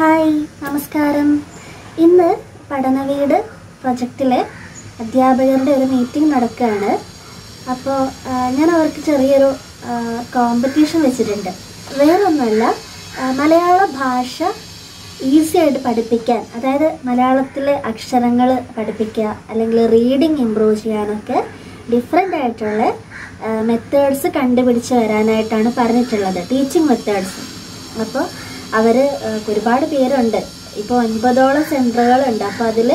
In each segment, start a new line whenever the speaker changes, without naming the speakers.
Hi നമസ്കാരം ഇന്ന് പഠനവീട് പ്രൊജക്റ്റിലെ അധ്യാപകരുടെ ഒരു മീറ്റിംഗ് നടക്കുകയാണ് അപ്പോൾ ഞാൻ അവർക്ക് ചെറിയൊരു കോമ്പറ്റീഷൻ വെച്ചിട്ടുണ്ട് വേറൊന്നുമല്ല ആ, മലയാള ഭാഷ ഈസി ആയിട്ട് പഠിപ്പിക്കാൻ അതായത് മലയാളത്തിലെ അക്ഷരങ്ങൾ പഠിപ്പിക്കുക അല്ലെങ്കിൽ റീഡിങ് ഇമ്പ്രൂവ് ചെയ്യാനൊക്കെ ഡിഫറെൻ്റ് ആയിട്ടുള്ള മെത്തേഡ്സ് കണ്ടുപിടിച്ച് വരാനായിട്ടാണ് പറഞ്ഞിട്ടുള്ളത് ടീച്ചിങ് മെത്തേഡ്സ് അപ്പോൾ അവർ ഒരുപാട് പേരുണ്ട് ഇപ്പോൾ ഒൻപതോളം സെൻറ്ററുകളുണ്ട് അപ്പോൾ അതിൽ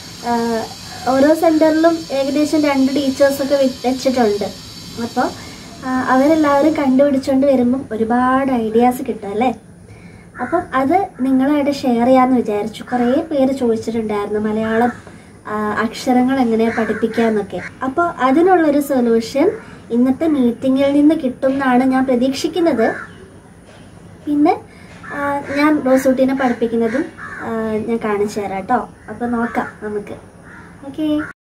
ഓരോ സെൻറ്ററിലും ഏകദേശം രണ്ട് ടീച്ചേഴ്സൊക്കെ വെച്ചിട്ടുണ്ട് അപ്പോൾ അവരെല്ലാവരും കണ്ടുപിടിച്ചുകൊണ്ട് വരുമ്പം ഒരുപാട് ഐഡിയാസ് കിട്ടും അല്ലേ അപ്പം അത് നിങ്ങളായിട്ട് ഷെയർ ചെയ്യാമെന്ന് വിചാരിച്ചു കുറേ പേര് ചോദിച്ചിട്ടുണ്ടായിരുന്നു മലയാളം ആ, അക്ഷരങ്ങൾ എങ്ങനെ പഠിപ്പിക്കാന്നൊക്കെ അപ്പോൾ അതിനുള്ളൊരു സൊല്യൂഷൻ ഇന്നത്തെ മീറ്റിങ്ങിൽ നിന്ന് കിട്ടും എന്നാണ് ഞാൻ പ്രതീക്ഷിക്കുന്നത് പിന്നെ ആ, ഞാൻ റോസൂട്ടിനെ പഠിപ്പിക്കുന്നതും ആ, ഞാൻ കാണിച്ചു തരാം കേട്ടോ അപ്പോൾ നോക്കാം നമുക്ക് ഓക്കേ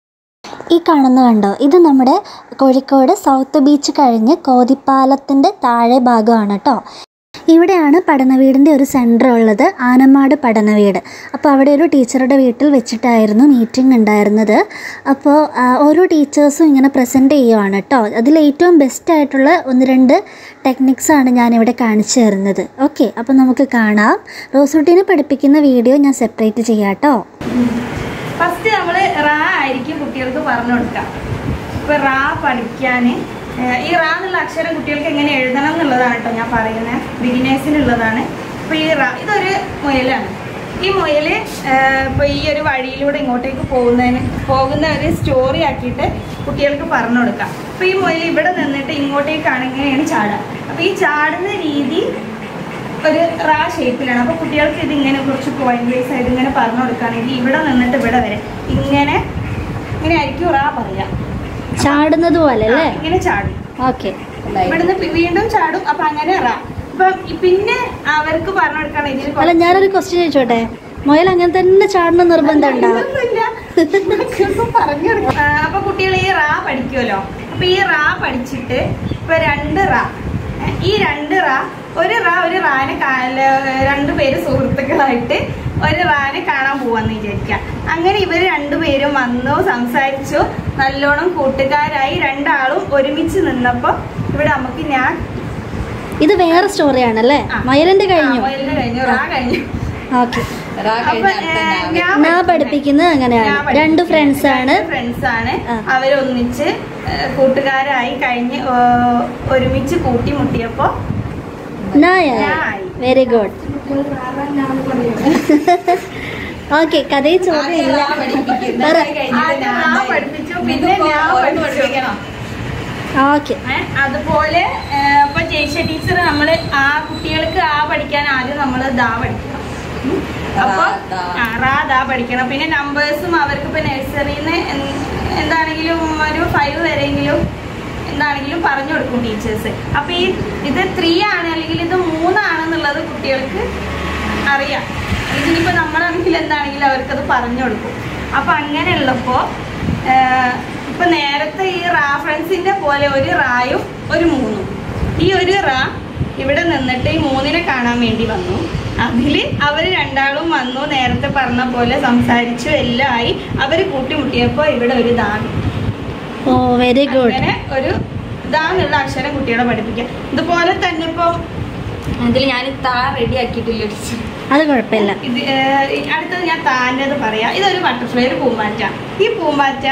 ഈ കാണുന്ന കണ്ടോ ഇത് നമ്മുടെ കോഴിക്കോട് സൗത്ത് ബീച്ച് കഴിഞ്ഞ് കോതിപ്പാലത്തിൻ്റെ താഴെ ഭാഗമാണ് കേട്ടോ ഇവിടെയാണ് പഠനവീടിൻ്റെ ഒരു സെൻറ്റർ ഉള്ളത് ആനമാട് പഠനവീട് അപ്പോൾ അവിടെ ഒരു ടീച്ചറുടെ വീട്ടിൽ വെച്ചിട്ടായിരുന്നു മീറ്റിംഗ് ഉണ്ടായിരുന്നത് അപ്പോൾ ആ, ഓരോ ടീച്ചേഴ്സും ഇങ്ങനെ പ്രസൻറ്റ് ചെയ്യുവാണ് കേട്ടോ അതിൽ ഏറ്റവും ബെസ്റ്റ് ആയിട്ടുള്ള ഒന്ന് രണ്ട് ടെക്നിക്സാണ് ഞാനിവിടെ കാണിച്ചു തരുന്നത് ഓക്കെ അപ്പോൾ നമുക്ക് കാണാം റോസൂട്ടിനെ പഠിപ്പിക്കുന്ന വീഡിയോ ഞാൻ സെപ്പറേറ്റ് ചെയ്യാം കേട്ടോ
ഫസ്റ്റ് നമ്മൾ റാ ആയിരിക്കും കുട്ടികൾക്ക് പറഞ്ഞു കൊടുക്കുക ഇപ്പൊ റാ പഠിക്കാൻ ഈ റാ എന്നുള്ള അക്ഷരം കുട്ടികൾക്ക് എങ്ങനെ എഴുതണം എന്നുള്ളതാണ് കേട്ടോ ഞാൻ പറയുന്നത് ബിഗിനേഴ്സിനുള്ളതാണ് ഇപ്പൊ ഈ റാ ഇതൊരു മുയലാണ് ഈ മുയല് ഏഹ്, ഇപ്പൊ ഈ ഒരു വഴിയിലൂടെ ഇങ്ങോട്ടേക്ക് പോകുന്നതിന് പോകുന്ന ഒരു സ്റ്റോറി ആക്കിയിട്ട് കുട്ടികൾക്ക് പറഞ്ഞു കൊടുക്കാം അപ്പൊ ഈ മുയൽ ഇവിടെ നിന്നിട്ട് ഇങ്ങോട്ടേക്കാണ് ഇങ്ങനെയാണ് ചാടുക അപ്പൊ ഈ ചാടുന്ന രീതി ഒരു റാ ഷേപ്പിലാണ് അപ്പൊ കുട്ടികൾക്ക് ഇത് ഇങ്ങനെ കുറച്ച് പോയിന്റ് വൈസ് ആയിട്ട് ഇങ്ങനെ പറഞ്ഞു കൊടുക്കുകയാണെങ്കിൽ ഇവിടെ നിന്നിട്ട് ഇവിടെ വരെ ഇങ്ങനെ ഇങ്ങനെ ആയിരിക്കും റാ പറയാ
ചാടുന്നത് പോലെ
ആ,
അല്ലേ
ഇങ്ങനെ ചാടും
ഓക്കെ
ഇവിടുന്ന് പി- വീണ്ടും ചാടും അപ്പൊ അങ്ങനെ റാ അപ്പൊ ഈ- പിന്നെ അവർക്ക് പറഞ്ഞു കൊടുക്കണം ഇതിൽ
അല്ല ഞാനൊരു ക്വസ്റ്റ്യൻ ചോദിച്ചോട്ടെ മുയൽ അങ്ങനെ തന്നെ ചാടണം നിർബന്ധം ഉണ്ടോ
ഇതൊന്നുമില്ല. മക്കൾക്ക് പറഞ്ഞു കൊടുക്കാം. ആ, അപ്പൊ കുട്ടികൾ ഈ റാ പഠിക്കുമല്ലോ അപ്പൊ ഈ റാ പഠിച്ചിട്ട് ഇപ്പൊ രണ്ട് റാ ഏ, ഈ രണ്ട് റാ ഒരു റാ ഒരു റാനെ രണ്ടു പേര് സുഹൃത്തുക്കളായിട്ട് ഒരു റാനെ കാണാൻ പോവാന്ന് വിചാരിക്കാം അങ്ങനെ ഇവർ രണ്ടുപേരും വന്നു സംസാരിച്ചു നല്ലോണം കൂട്ടുകാരായി രണ്ടാളും ഒരുമിച്ച് നിന്നപ്പോ ഇവിടെ നമുക്ക് ഞാൻ
ഇത് വേറെ സ്റ്റോറിയാണല്ലേ
ആ.
മയലിന്റെ കഴിഞ്ഞു
ആ, മുയലിന്റെ കഴിഞ്ഞു റാ കഴിഞ്ഞു
ഓക്കെ
അപ്പൊ, ഏ, ഞാൻ
ഞാൻ
പഠിക്കുന്നത്
പഠിപ്പിക്കുന്നത് അങ്ങനെയാണ് രണ്ട് ഫ്രണ്ട്സ് ആണ്
ഫ്രണ്ട്സ് ആണ്
ആ.
അവരൊന്നിച്ച് ഏ, കൂട്ടുകാരായി കഴിഞ്ഞ് ഓ, ഒരുമിച്ച് കൂട്ടിമുട്ടിയപ്പോ
നായ
നായ്.
വെരി ഗുഡ് ഓക്കെ കഥയിൽ ചോദ്യം ഇല്ല പറ.
ആദ്യം ഞാൻ പഠിപ്പിച്ചു പിന്നെ ഞാൻ പഠിപ്പിച്ചു
ഓക്കെ
ഏ, അതുപോലെ ഏ, ഇപ്പൊ ജയ്ഷ ടീച്ചർ നമ്മള് ആ കുട്ടികൾക്ക് ആ പഠിക്കാൻ ആദ്യം നമ്മൾ ദാ പഠിക്കണം ഉം. അപ്പൊ ആ, റാ ദാ പഠിക്കണം പിന്നെ നമ്പേഴ്സും അവർക്ക് ഇപ്പൊ നഴ്സറിന്ന് എന്താണെങ്കിലും ഒരു ഫൈവ് വരെയെങ്കിലും എന്താണെങ്കിലും പറഞ്ഞു കൊടുക്കും ടീച്ചേഴ്സ് അപ്പൊ ഈ ഇത് ത്രീ ആണ് അല്ലെങ്കിൽ ഇത് മൂന്നാണെന്നുള്ളത് കുട്ടികൾക്ക് അറിയാം ഇതിനിപ്പോ നമ്മളാണെങ്കിൽ എന്താണെങ്കിലും അവർക്കത് പറഞ്ഞു കൊടുക്കും അപ്പൊ അങ്ങനെയുള്ളപ്പോ ഏഹ്, ഇപ്പൊ നേരത്തെ ഈ റാ ഫ്രണ്ട്സിന്റെ പോലെ ഒരു റായും ഒരു മൂന്നും ഈ ഒരു റാ ഇവിടെ നിന്നിട്ട് ഈ മൂന്നിനെ കാണാൻ വേണ്ടി വന്നു അതില് അവര് രണ്ടാളും വന്നു നേരത്തെ പറഞ്ഞ പോലെ സംസാരിച്ചു എല്ലാം ആയി അവര് കൂട്ടിമുട്ടിയപ്പോ ഇവിടെ ഒരു ദാ കിട്ടി.
ഓ വെരി ഗുഡ്
അങ്ങനെ ഒരു ഇതാന്നുള്ള അക്ഷരം കുട്ടികളെ പഠിപ്പിക്കാം ഇതുപോലെ തന്നെ ഇപ്പൊ ഇതിൽ ഞാൻ താ റെഡി ആക്കിയിട്ടില്ല ടീച്ചർ
അത് കുഴപ്പമില്ല
ഇത് ഏഹ്, അടുത്തത് ഞാൻ താൻ്റെത് പറയാം ഇതൊരു ബട്ടർഫ്ലൈ ഒരു പൂമ്പാറ്റ ഈ പൂമ്പാറ്റ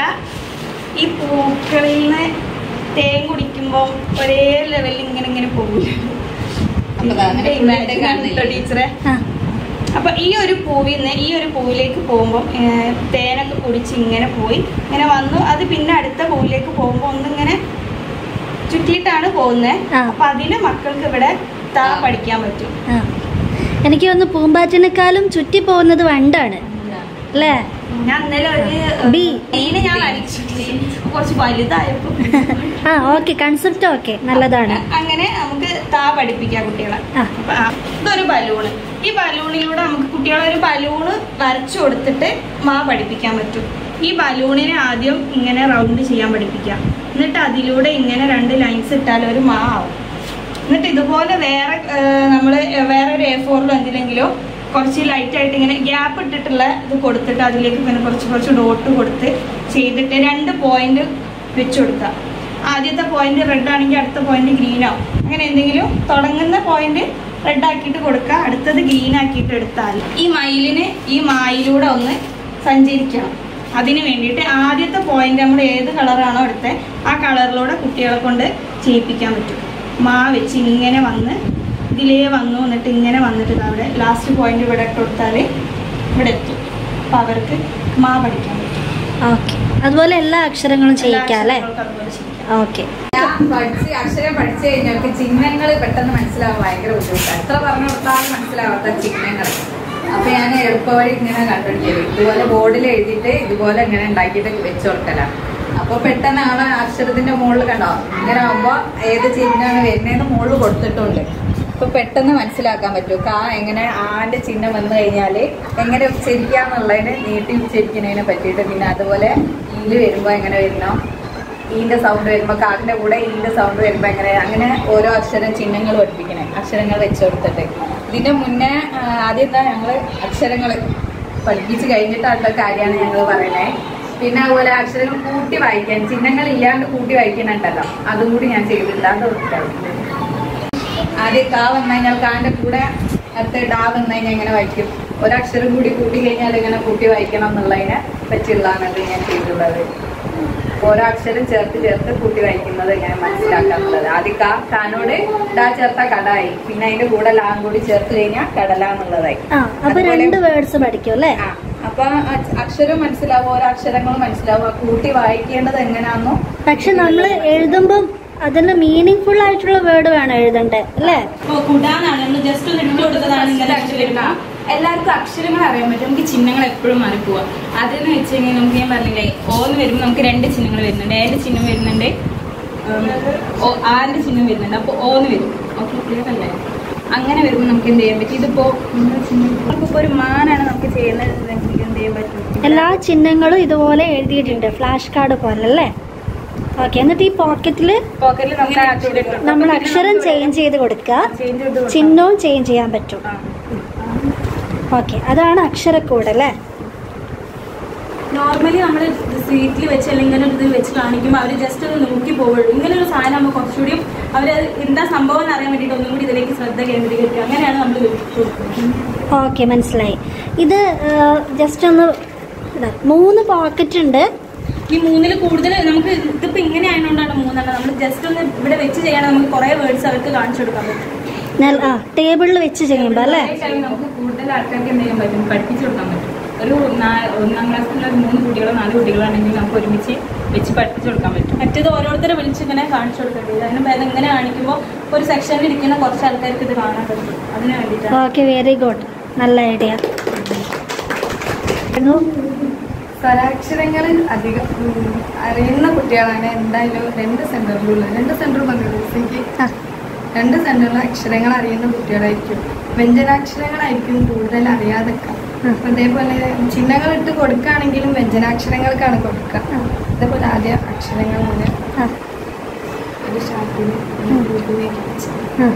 ഈ പൂക്കളിൽ നിന്ന് തേൻ കുടിക്കുമ്പോൾ ഒരേ ലെവലിൽ ഇങ്ങനെ ഇങ്ങനെ പോകില്ല
അപ്പൊ ദാ അങ്ങനെ full ആയിട്ട് കാണുന്നില്ലേ?
ടീച്ചറെ
ആ
അപ്പൊ ഈ ഒരു പൂവിൽ നിന്ന് ഈ ഒരു പൂവിലേക്ക് പോകുമ്പോൾ തേനൊക്കെ കുടിച്ച് ഇങ്ങനെ പോയി ഇങ്ങനെ വന്നു അത് പിന്നെ അടുത്ത പൂവിലേക്ക് പോകുമ്പോൾ ഒന്നിങ്ങനെ ചുറ്റിയിട്ടാണ് പോകുന്നത്
ആ.
അപ്പൊ അതില് മക്കൾക്ക് ഇവിടെ താ പഠിക്കാൻ പറ്റും
ആ എനിക്ക് തോന്നുന്നു പൂമ്പാറ്റിനേക്കാളും ചുറ്റി പോകുന്നത് വണ്ടാണ് അല്ലേ
ഞാൻ ഇന്നലെ ഒരു
ബി.
മീനെ ഞാൻ വരച്ചു കുറച്ച് വലുതായപ്പോ
ആ ഓക്കെ കൺസെപ്റ്റ് ഓക്കെ നല്ലതാണ്
അങ്ങനെ നമുക്ക് താ പഠിപ്പിക്കാം കുട്ടികളെ
ആ.
അപ്പൊ ആ, ഇതൊരു ബലൂണ് ഈ ബലൂണിലൂടെ നമുക്ക് കുട്ടികളെ ഒരു ബലൂണ് വരച്ചു കൊടുത്തിട്ട് മാ പഠിപ്പിക്കാൻ പറ്റും ഈ ബലൂണിനെ ആദ്യം ഇങ്ങനെ റൗണ്ട് ചെയ്യാൻ പഠിപ്പിക്കാം എന്നിട്ട് അതിലൂടെ ഇങ്ങനെ രണ്ട് ലൈൻസ് ഇട്ടാൽ ഒരു മാ ആവും എന്നിട്ട് ഇതുപോലെ വേറെ നമ്മൾ വേറെ ഒരു എ ഫോറിലോ എന്തിലെങ്കിലോ കുറച്ച് ലൈറ്റ് ആയിട്ട് ഇങ്ങനെ ഗ്യാപ്പ് ഇട്ടിട്ടുള്ള ഇത് കൊടുത്തിട്ട് അതിലേക്ക് ഇങ്ങനെ കുറച്ച് കുറച്ച് ഡോട്ട് കൊടുത്ത് ചെയ്തിട്ട് രണ്ട് പോയിന്റ് വെച്ച് കൊടുക്കുക ആദ്യത്തെ പോയിന്റ് റെഡ് ആണെങ്കിൽ അടുത്ത പോയിന്റ് ഗ്രീൻ ആവും അങ്ങനെ എന്തെങ്കിലും തുടങ്ങുന്ന പോയിന്റ് റെഡ് ആക്കിയിട്ട് കൊടുക്കുക അടുത്തത് ഗ്രീൻ ആക്കിയിട്ട് എടുത്താൽ ഈ മയിലിന് ഈ മായിലൂടെ ഒന്ന് സഞ്ചരിക്കണം അതിന് വേണ്ടിയിട്ട് ആദ്യത്തെ പോയിന്റ് നമ്മൾ ഏത് കളറാണോ എടുത്തത് ആ കളറിലൂടെ കുട്ടികളെ കൊണ്ട് ചെയ്യിപ്പിക്കാൻ പറ്റും മാ വെച്ച് ഇങ്ങനെ വന്ന് ഇതിലേ വന്നു എന്നിട്ട് ഇങ്ങനെ വന്നിട്ട് ദാ അവിടെ ലാസ്റ്റ് പോയിന്റ് ഇവിടെ ഇട്ട് കൊടുത്താൽ ഇവിടെ എത്തും അപ്പോൾ അവർക്ക് മാ പഠിക്കാൻ പറ്റും
ഓക്കെ അതുപോലെ എല്ലാ അക്ഷരങ്ങളും ചെയ്യിക്കാം അല്ലേ
എല്ലാ അക്ഷരങ്ങൾക്കും അതുപോലെ ചെയ്യിക്കാം.
ഓക്കെ
ഞാൻ പഠിച്ച് അക്ഷരം പഠിച്ചു കഴിഞ്ഞാൽ ചിഹ്നങ്ങൾ പെട്ടെന്ന് മനസ്സിലാവാൻ ഭയങ്കര ബുദ്ധിമുട്ടാണ് എത്ര പറഞ്ഞു കൊടുത്താലും മനസ്സിലാവാത്ത ചിഹ്നങ്ങൾ അപ്പൊ ഞാൻ എളുപ്പവഴി ഇങ്ങനെ കണ്ടുപിടിക്കല് ഇതുപോലെ ബോർഡിൽ എഴുതിയിട്ട് ഇതുപോലെ ഇങ്ങനെ ഉണ്ടാക്കിയിട്ട് വെച്ചു കൊടുക്കലാണ് അപ്പൊ പെട്ടെന്ന് ആളെ അക്ഷരത്തിന്റെ മുകളിൽ കണ്ടോ ഇങ്ങനെ ആവുമ്പോ ഏത് ചിഹ്നമാണ് വരുന്നതെന്ന് മുകളിൽ കൊടുത്തിട്ടുണ്ട് അപ്പൊ പെട്ടെന്ന് മനസ്സിലാക്കാൻ പറ്റും കാ എങ്ങനെ ആന്റെ ചിഹ്നം വന്നു കഴിഞ്ഞാല് എങ്ങനെ ഉച്ചരിക്കാന്നുള്ളതിന് നീട്ടി ഉച്ചരിക്കുന്നതിനെ പറ്റിയിട്ട് പിന്നെ അതുപോലെ ഈല് വരുമ്പോ എങ്ങനെ വരുന്നോ ഈന്റെ സൗണ്ട് വരുമ്പോ കാക്കിന്റെ കൂടെ ഈന്റെ സൗണ്ട് വരുമ്പോ എങ്ങനെ അങ്ങനെ ഓരോ അക്ഷരം ചിഹ്നങ്ങൾ പഠിപ്പിക്കണേ അക്ഷരങ്ങൾ വെച്ചു കൊടുത്തിട്ട് ഇതിന്റെ മുന്നേ ആ, ആദ്യം എന്താ ഞങ്ങള് അക്ഷരങ്ങൾ പഠിപ്പിച്ച് കഴിഞ്ഞിട്ടുള്ള കാര്യമാണ് ഞങ്ങൾ പറയണേ പിന്നെ അതുപോലെ അക്ഷരങ്ങൾ കൂട്ടി വായിക്കാൻ ചിഹ്നങ്ങൾ ഇല്ലാണ്ട് കൂട്ടി വായിക്കുന്നുണ്ടല്ലോ അതും കൂടി ഞാൻ ചെയ്തിട്ടുണ്ട് അത് ഓർത്തിട്ടാണ്. ആദ്യം കാ വന്നു കഴിഞ്ഞാൽ കാന്റെ കൂടെ അടുത്ത് ഡാ വന്നു കഴിഞ്ഞാൽ എങ്ങനെ വായിക്കും ഒരക്ഷരം കൂടി കൂട്ടി കഴിഞ്ഞാൽ എങ്ങനെ കൂട്ടി വായിക്കണം എന്നുള്ളതിനെ പറ്റിയുള്ളതാണ് ഇത് ഞാൻ ചെയ്തിട്ടുള്ളത് ഓരോ അക്ഷരം ചേർത്ത് ചേർത്ത് കൂട്ടി വായിക്കുന്നത് എങ്ങനെ മനസ്സിലാക്കാന്നുള്ളത് ആദ്യം കാ കാനോട് ഡാ ചേർത്ത കടായി പിന്നെ അതിന്റെ കൂടെ ലാം കൂടി ചേർത്ത് കഴിഞ്ഞാൽ കടല എന്നുള്ളതായി
ആ അപ്പൊ
അതുപോലെ-
രണ്ട് വേർഡ്സ് പഠിക്കും അല്ലേ
ആ, അപ്പൊ അ- അക്ഷരം മനസ്സിലാവും ഓരോ അക്ഷരങ്ങളും മനസ്സിലാവും ആ കൂട്ടി വായിക്കേണ്ടത് എങ്ങനെയാണെന്നോ
പക്ഷെ നമ്മൾ എഴുതുമ്പം അതിന് മീനിങ് ഫുൾ ആയിട്ടുള്ള വേർഡ് വേണം എഴുതണ്ടേ അല്ലേ
അപ്പോൾ കുടാന്നാണ് നമ്മൾ ജസ്റ്റ് ഒന്ന് ഇട്ട് കൊടുത്തതാണ് ഇങ്ങനെ അക്ഷരം വരുന്നത് എല്ലാവർക്കും അക്ഷരങ്ങൾ അറിയാൻ പറ്റും നമുക്ക് ചിഹ്നങ്ങൾ എപ്പോഴും മാറിപ്പോവാ അതെന്ന് വെച്ച് കഴിഞ്ഞാൽ നമുക്ക് ഞാൻ പറഞ്ഞില്ലേ ഓന്ന് വരുമ്പോൾ നമുക്ക് രണ്ട് ചിഹ്നങ്ങൾ വരുന്നുണ്ട് ഏന്റെ ചിഹ്നം വരുന്നുണ്ട് ഉം, ഓ ആന്റെ ചിഹ്നം വരുന്നുണ്ട് അപ്പോൾ ഓന്ന് വരും ഓക്കെ ക്ലിയർ അല്ലേ അങ്ങനെ വരുമ്പോൾ നമുക്ക് എന്ത് ചെയ്യാൻ പറ്റും ഇതിപ്പോ നമുക്കിപ്പോ ഒരു മാനാണ് നമുക്ക് ചെയ്യുന്നത് നമുക്ക് എന്ത് ചെയ്യാൻ പറ്റും
എല്ലാ ചിഹ്നങ്ങളും ഇതുപോലെ എഴുതിയിട്ടുണ്ട് ഫ്ലാഷ് കാർഡ് പോലെ അല്ലേ ഓക്കെ എന്നിട്ട് ഈ പോക്കറ്റിൽ
പോക്കറ്റിൽ നമുക്ക് ആക്കിയിട്ട്
നമ്മൾ അക്ഷരം ചേഞ്ച് ചെയ്ത് കൊടുക്കുക
ചേഞ്ച് ചെയ്ത് കൊടുക്കാം.
ചിഹ്നവും ചേഞ്ച് ചെയ്യാൻ പറ്റും
ആ.
ഓക്കെ അതാണ് അക്ഷരക്കൂട് അല്ലേ
നോർമലി നമ്മൾ സീറ്റിൽ വെച്ച് അല്ലെങ്കിൽ ഇങ്ങനെ ഒരു ഇത് വെച്ച് കാണിക്കുമ്പോൾ അവർ ജസ്റ്റ് ഒന്ന് നോക്കി പോവുള്ളൂ ഇങ്ങനെ ഒരു സാധനം ആകുമ്പോൾ കുറച്ചുകൂടി അവർ എന്താ സംഭവം എന്ന് അറിയാൻ വേണ്ടിയിട്ട് ഒന്നും കൂടി ഇതിലേക്ക് ശ്രദ്ധ കേന്ദ്രീകരിക്കുക അങ്ങനെയാണ് നമ്മൾ കൊടുക്കുന്നത്
ഓക്കെ മനസ്സിലായി ഇത് ജസ്റ്റ് ഒന്ന് ഇതാ, മൂന്ന് പോക്കറ്റ് ഉണ്ട്
ഈ മൂന്നിൽ കൂടുതൽ നമുക്ക് ഇതിപ്പോൾ ഇങ്ങനെ ആയതുകൊണ്ടാണ് മൂന്നെണ്ണം നമ്മൾ ജസ്റ്റ് ഒന്ന് ഇവിടെ വെച്ച് ചെയ്യണം നമുക്ക് കുറേ വേർഡ്സ് അവർക്ക് കാണിച്ചു കൊടുക്കാൻ പറ്റും
നെൽ- ആ ടേബിളിൽ വെച്ച് ചെയ്യുമ്പോൾ അല്ലേ
ഒരേ time നമുക്ക് കൂടുതൽ ആൾക്കാർക്ക് എന്ത് ചെയ്യാൻ പറ്റും പഠിപ്പിച്ചു കൊടുക്കാൻ പറ്റും ഒരു നാ- ഒന്നാം ക്ലാസ്സിലുള്ള ഒരു മൂന്ന് കുട്ടികളോ നാല് കുട്ടികളാണെങ്കിൽ നമുക്ക് ഒരുമിച്ച് വെച്ച് പഠിപ്പിച്ചു കൊടുക്കാൻ പറ്റും
മറ്റേത് ഓരോരുത്തരെ വിളിച്ച് ഇങ്ങനെ കാണിച്ചു കൊടുക്കേണ്ടി വരും അതിന് ഭേദം ഇങ്ങനെ കാണിക്കുമ്പോൾ ഒരു സെക്ഷനിൽ ഇരിക്കുന്ന കുറച്ച് ആൾക്കാർക്ക് ഇത് കാണാൻ പറ്റും അതിന് വേണ്ടിയിട്ടാണ്
ഓക്കെ വെരി ഗുഡ് നല്ല ഐഡിയ
സ്വരാക്ഷരങ്ങൾ അധികം ഉം, അറിയുന്ന കുട്ടികളാണ് എന്തായാലും രണ്ട് സെന്ററിലുള്ളത് രണ്ട് സെന്റർ പങ്കെടുക്കും
ആ
രണ്ട് സെന്ററിലും അക്ഷരങ്ങൾ അറിയുന്ന കുട്ടികളായിരിക്കും വ്യഞ്ജനാക്ഷരങ്ങളായിരിക്കും കൂടുതൽ അറിയാതൊക്കെ അപ്പൊ ഇതേപോലെ ചിഹ്നങ്ങൾ ഇട്ട് കൊടുക്കുകയാണെങ്കിലും വ്യഞ്ജനാക്ഷരങ്ങൾക്കാണ് കൊടുക്കുക അതേപോലെ ആദ്യം അക്ഷരങ്ങൾ മുതൽ
ആ
ഒരു ഷാപ്പിൽ
ആ.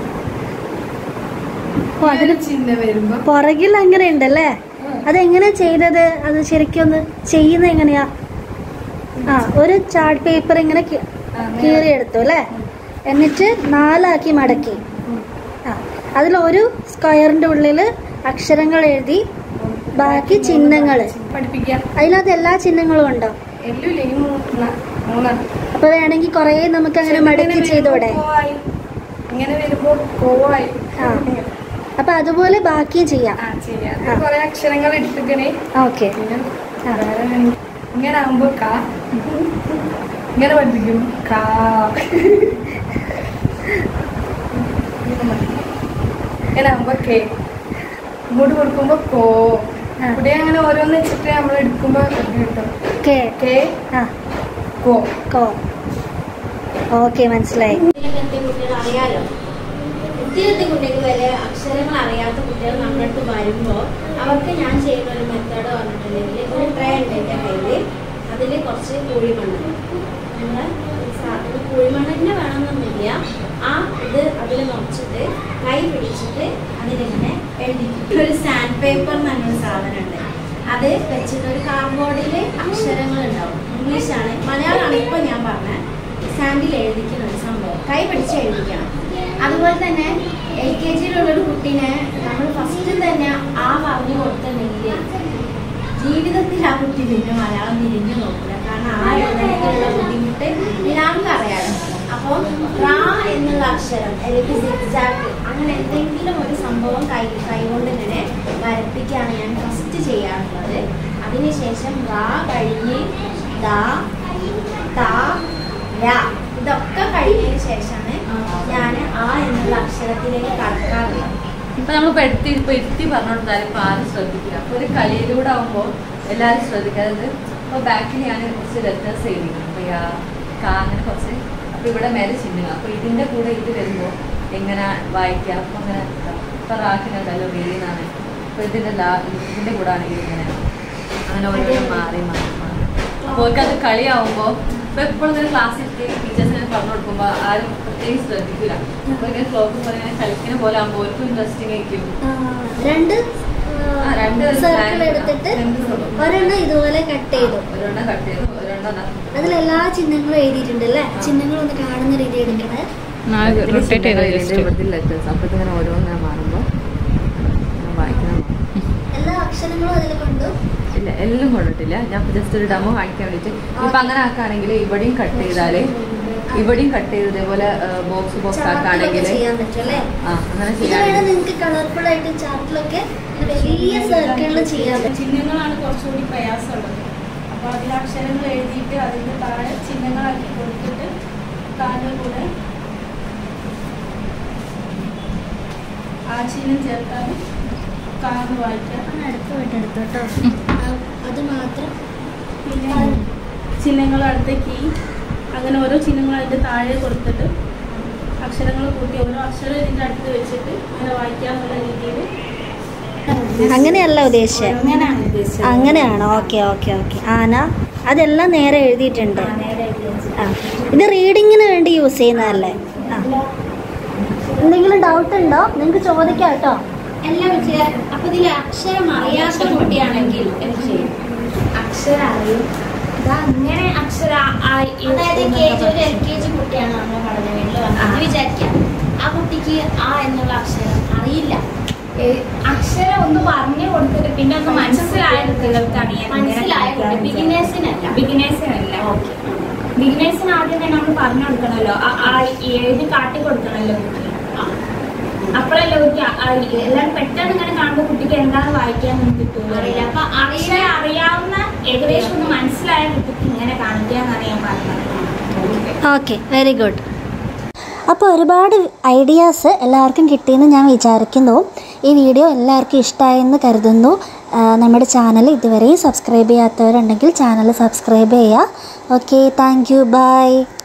ഓ അതിന്
ചിഹ്നം വരുമ്പോ
പുറകിൽ അങ്ങനെ ഉണ്ടല്ലേ അതെങ്ങനെ ചെയ്തത് അത് ശരിക്കും ഒന്ന് ചെയ്യുന്നത് എങ്ങനെയാ ആ ഒരു ചാർട്ട് പേപ്പർ ഇങ്ങനെ കീ- കീറിയെടുത്തു അല്ലേ എന്നിട്ട് നാലാക്കി മടക്കി ആ അതിൽ ഒരു സ്ക്വയറിന്റെ ഉള്ളിൽ അക്ഷരങ്ങൾ എഴുതി ബാക്കി ചിഹ്നങ്ങൾ
പഠിപ്പിക്കുക
അതിനകത്ത് എല്ലാ ചിഹ്നങ്ങളും ഉണ്ടോ
എല്ലും ഈ മൂന്ന് മൂന്നാണ്
അപ്പൊ വേണമെങ്കിൽ കുറേ നമുക്ക് അങ്ങനെ മടക്കി ചെയ്തൂടെ
കോവായി. ഇങ്ങനെ വരുമ്പോ കോവായി
ആ അപ്പൊ അതുപോലെ ബാക്കിയും ചെയ്യാം
ആ ചെയ്യാം
ആ.
കുറെ അക്ഷരങ്ങൾ എടുത്തിക്കണേ
ഓക്കെ
പിന്നെ വേറെ രണ്ട്. ഇങ്ങനെ ആകുമ്പോ കാ ഇങ്ങനെ പഠിപ്പിക്കും കാ ഇങ്ങനെ ആകുമ്പോ കേ ഇങ്ങോട്ട് കൊടുക്കുമ്പോ കോ
ആ.
ഇവിടെ അങ്ങനെ ഓരോന്ന് വെച്ചിട്ട് നമ്മൾ എടുക്കുമ്പോ കിട്ടും
കെ
കേ
ആ
കോ
കോ ഓക്കെ മനസ്സിലായി
എത്തിയ കുട്ടികൾ അറിയാലോ എത്തിയെത്തിയ കുട്ടികൾ വരെ അക്ഷരങ്ങൾ അറിയാത്ത കുട്ടികൾ നമ്മുടെ അടുത്ത് വരുമ്പോൾ അവർക്ക് ഞാൻ ചെയ്യുന്ന ഒരു മെത്തേഡ് പറഞ്ഞിട്ടുണ്ടെങ്കിൽ ഒരു ട്രേ ഉണ്ട് എൻ്റെ കയ്യിൽ അതിൽ കുറച്ച് കുഴിമണ്ണ് ഞങ്ങൾ സാധനം കുഴിമണ്ണ് തന്നെ വേണമെന്നൊന്നുമില്ല ആ ഇത് അതിൽ നിറച്ചിട്ട് കൈ പിടിച്ചിട്ട് അതിലിങ്ങനെ എഴുതിക്കും ഒരു സാൻഡ് പേപ്പർ എന്ന് പറഞ്ഞൊരു സാധനമുണ്ട് അത് വെച്ചിട്ട് ഒരു കാർഡ്ബോർഡിൽ അക്ഷരങ്ങൾ ഉണ്ടാവും ഇംഗ്ലീഷാണ് മലയാളമാണ് ഇപ്പൊ ഞാൻ പറഞ്ഞത് സാൻഡിൽ എഴുതിക്കുന്ന ഒരു സംഭവം കൈ പിടിച്ച് എഴുതിക്കണം അതുപോലെ തന്നെ എൽ കെ ജിയിലുള്ളൊരു കുട്ടീനെ നമ്മൾ ഫസ്റ്റ് തന്നെ ആ പറഞ്ഞു കൊടുത്തിട്ടുണ്ടെങ്കിൽ ജീവിതത്തിൽ ആ കുട്ടി പിന്നെ മലയാളം തിരിഞ്ഞു നോക്കില്ല കാരണം ആ എഴുതണമെങ്കിലുള്ള ബുദ്ധിമുട്ട് എല്ലാവർക്കും അറിയാലോ അപ്പോൾ റാ എന്നുള്ള അക്ഷരം അല്ലെങ്കിൽ സിക്സാക്ക് അങ്ങനെ എന്തെങ്കിലും ഒരു സംഭവം കൈ കൈകൊണ്ട് ഇങ്ങനെ വരപ്പിക്കുകയാണ് ഞാൻ ഫസ്റ്റ് ചെയ്യാറുള്ളത് അതിനുശേഷം റാ കഴിഞ്ഞ് ദാ താ ര ഇതൊക്കെ കഴിഞ്ഞതിന് ശേഷമാണ് ഞാൻ ആ എന്നുള്ള അക്ഷരത്തിലേക്ക് കടക്കാറുള്ളത്
ഇപ്പൊ നമ്മളിപ്പോ എടുത്ത് ഇപ്പൊ ഇരുത്തി പറഞ്ഞു കൊടുത്താലും ഇപ്പൊ ആരും ശ്രദ്ധിക്കില്ല അപ്പൊ ഒരു കളിയിലൂടെ ആവുമ്പോ എല്ലാരും ശ്രദ്ധിക്കുക അതായത് ഇപ്പൊ ബാക്കിൽ ഞാൻ കുറച്ച് ലെറ്റേഴ്സ് എഴുതിക്കും അപ്പൊ യാ കാ അങ്ങനെ കുറച്ച് അപ്പൊ ഇവിടെ മേലെ ചിഹ്നങ്ങൾ അപ്പൊ ഇതിന്റെ കൂടെ ഇത് വരുമ്പോ എങ്ങനെ വായിക്കാം അപ്പൊ അങ്ങനെ ഇപ്പൊ റാക്കിനുണ്ടല്ലോ വേദിന്നാണ് അപ്പൊ ഇതിന്റെ ലാ ഇതിന്റെ കൂടെ ആണെങ്കിൽ ഇങ്ങനെ അങ്ങനെ ഓരോരോ മാറി മാറി മാറി അപ്പോൾ അത് കളിയാവുമ്പോ ഇപ്പൊ എപ്പോഴും ഇങ്ങനെ ക്ലാസ്സിൽ ടീച്ചേഴ്സിനെ പറഞ്ഞു കൊടുക്കുമ്പോ ആരും പ്രത്യേകിച്ച് ശ്രദ്ധിക്കില്ല അപ്പൊ ഇങ്ങനെ ക്ലോക്ക് പോലെ ഇങ്ങനെ കളിക്കുന്ന പോലെ ആകുമ്പോൾ ഓർക്കും ഇൻട്രസ്റ്റിംഗ് ആയിരിക്കും
ആ, രണ്ട്
ആ, രണ്ട്
സർക്കിൾ എടുത്തിട്ട്
രണ്ട് circle.
ഒരെണ്ണം ഇതുപോലെ കട്ട് ചെയ്തു
ഒരെണ്ണം കട്ട് ചെയ്തു ഒരെണ്ണം ദാ.
അതിൽ എല്ലാ ചിഹ്നങ്ങളും എഴുതിയിട്ടുണ്ട് അല്ലേ ചിഹ്നങ്ങൾ ഒന്ന് കാണുന്ന രീതി എടുക്കണേ
ഇതില് ചിഹ്നങ്ങൾ ഇതിന്റെ ഇവിടുത്തെ letters. അപ്പൊ ഇതിങ്ങനെ ഓരോന്നിങ്ങനെ മാറുമ്പോ ഇങ്ങനെ വായിക്കണം
എല്ലാ അക്ഷരങ്ങളും അതിൽ കൊണ്ടു
ഇല്ല എല്ലാം കൊണ്ടിട്ടില്ല ഞാൻ ജസ്റ്റ് ഒരു ഡെമോ കാണിക്കാൻ വേണ്ടിട്ട് ഇപ്പൊ അങ്ങനെ ആക്കുകയാണെങ്കിൽ ഇവിടെയും കട്ട് ചെയ്താല് ഇവിടെയും കട്ട് ചെയ്ത് ഇതേപോലെ ബോക്സ് ബോക്സ്
ചാർട്ടിലൊക്കെ
ആക്കുകയാണെങ്കിൽ
ചെയ്യാൻ പറ്റും അല്ലേ
ആ അങ്ങനെ
ഇത് വേണം
ചെയ്യാൻ
നിങ്ങൾക്ക് കളർഫുൾ ആയിട്ട് ചാർട്ടിലൊക്കെ വലിയ സർക്കിളിൽ ചെയ്യാൻ പറ്റും
ചിഹ്നങ്ങളാണ് കുറച്ചുകൂടി പ്രയാസമുള്ളത് അപ്പോൾ അതിൽ അക്ഷരങ്ങൾ എഴുതിയിട്ട് അതിൻ്റെ താഴെ ചിഹ്നങ്ങളാക്കി കൊടുത്തിട്ട് താഴെ കൂടെ ആ ചിഹ്നം ചേർത്താൽ കാന്ന് വായിക്കാം
ഒന്ന് അടുത്ത് പോയിട്ട് എടുത്തു കേട്ടോ ആ- അത് മാത്രം
പിന്നെ ചിഹ്നങ്ങൾ അടുത്ത കീ അങ്ങനെ ഓരോ ചിഹ്നങ്ങൾ അതിൻ്റെ താഴെ കൊടുത്തിട്ട് അക്ഷരങ്ങൾ കൂട്ടി ഓരോ അക്ഷരം ഇതിൻ്റെ അടുത്ത് വെച്ചിട്ട് അങ്ങനെ വായിക്കാന്നുള്ള രീതിയിൽ
അങ്ങനെയല്ല ഉദ്ദേശിച്ചത്
അങ്ങനെയാണ് ഉദ്ദേശിച്ചത്
അങ്ങനെയാണോ ഓക്കെ ഓക്കെ ഓക്കെ ആന അതെല്ലാം നേരെ എഴുതിയിട്ടുണ്ട് ആ ഇത് റീഡിങ്ങിന് വേണ്ടി യൂസ് ചെയ്യുന്നതല്ലേ ആ എന്തെങ്കിലും ഡൗട്ട് ഉണ്ടോ നിങ്ങൾക്ക് ചോദിക്കാം കേട്ടോ
എല്ലാം വെച്ച് അപ്പൊ ഇതിൽ അക്ഷരം അറിയാത്ത കുട്ടിയാണെങ്കിൽ എന്ത് ചെയ്യും അക്ഷരം അറിയും
അങ്ങനെ അക്ഷര
അതായത് കെ ജി ഒരു എൽ കെ ജി കുട്ടിയാണ് നമ്മുടെ പഠന വീട്ടിൽ വന്നത് വിചാരിക്കാം ആ കുട്ടിക്ക് ആ എന്നുള്ള അക്ഷരം അറിയില്ല
അക്ഷരം ഒന്ന് പറഞ്ഞു കൊടുത്തിട്ട് പിന്നെ ഒന്ന് മനസ്സിലായ കുട്ടികൾക്കാണ് ഞാൻ
മനസ്സിലായ കുട്ടി ബിഗിനേഴ്സിനല്ല
ബിഗിനേഴ്സിനല്ല
ഓക്കെ
ബിഗിനേഴ്സിന് ആദ്യം തന്നെ നമ്മൾ പറഞ്ഞു കൊടുക്കണമല്ലോ ആ ആ എഴുതി കാട്ടി കൊടുക്കണമല്ലോ കുട്ടി അപ്പോഴല്ലേ കുട്ടി ആ- ആ എല്ലാം പെട്ടെന്ന് ഇങ്ങനെ കാണുമ്പോൾ കുട്ടിക്ക് എന്താണ് വായിക്കാൻ കിട്ടുള്ളൂ
അറിയില്ല അപ്പൊ അറിയില്ല
പക്ഷേ അറിയാവുന്ന ഏകദേശം ഒന്ന് മനസ്സിലായ കുട്ടിക്ക് ഇങ്ങനെ കാണിക്കാന്നാണ് ഞാൻ പറഞ്ഞത്
ഓക്കെ വെരി ഗുഡ് അപ്പോൾ ഒരുപാട് ഐഡിയാസ് എല്ലാവർക്കും കിട്ടിയെന്ന് ഞാൻ വിചാരിക്കുന്നു ഈ വീഡിയോ എല്ലാവർക്കും ഇഷ്ടമായെന്ന് കരുതുന്നു ആ, നമ്മുടെ ചാനൽ ഇതുവരെയും സബ്സ്ക്രൈബ് ചെയ്യാത്തവരുണ്ടെങ്കിൽ ചാനൽ സബ്സ്ക്രൈബ് ചെയ്യുക ഓക്കെ താങ്ക് യു ബൈ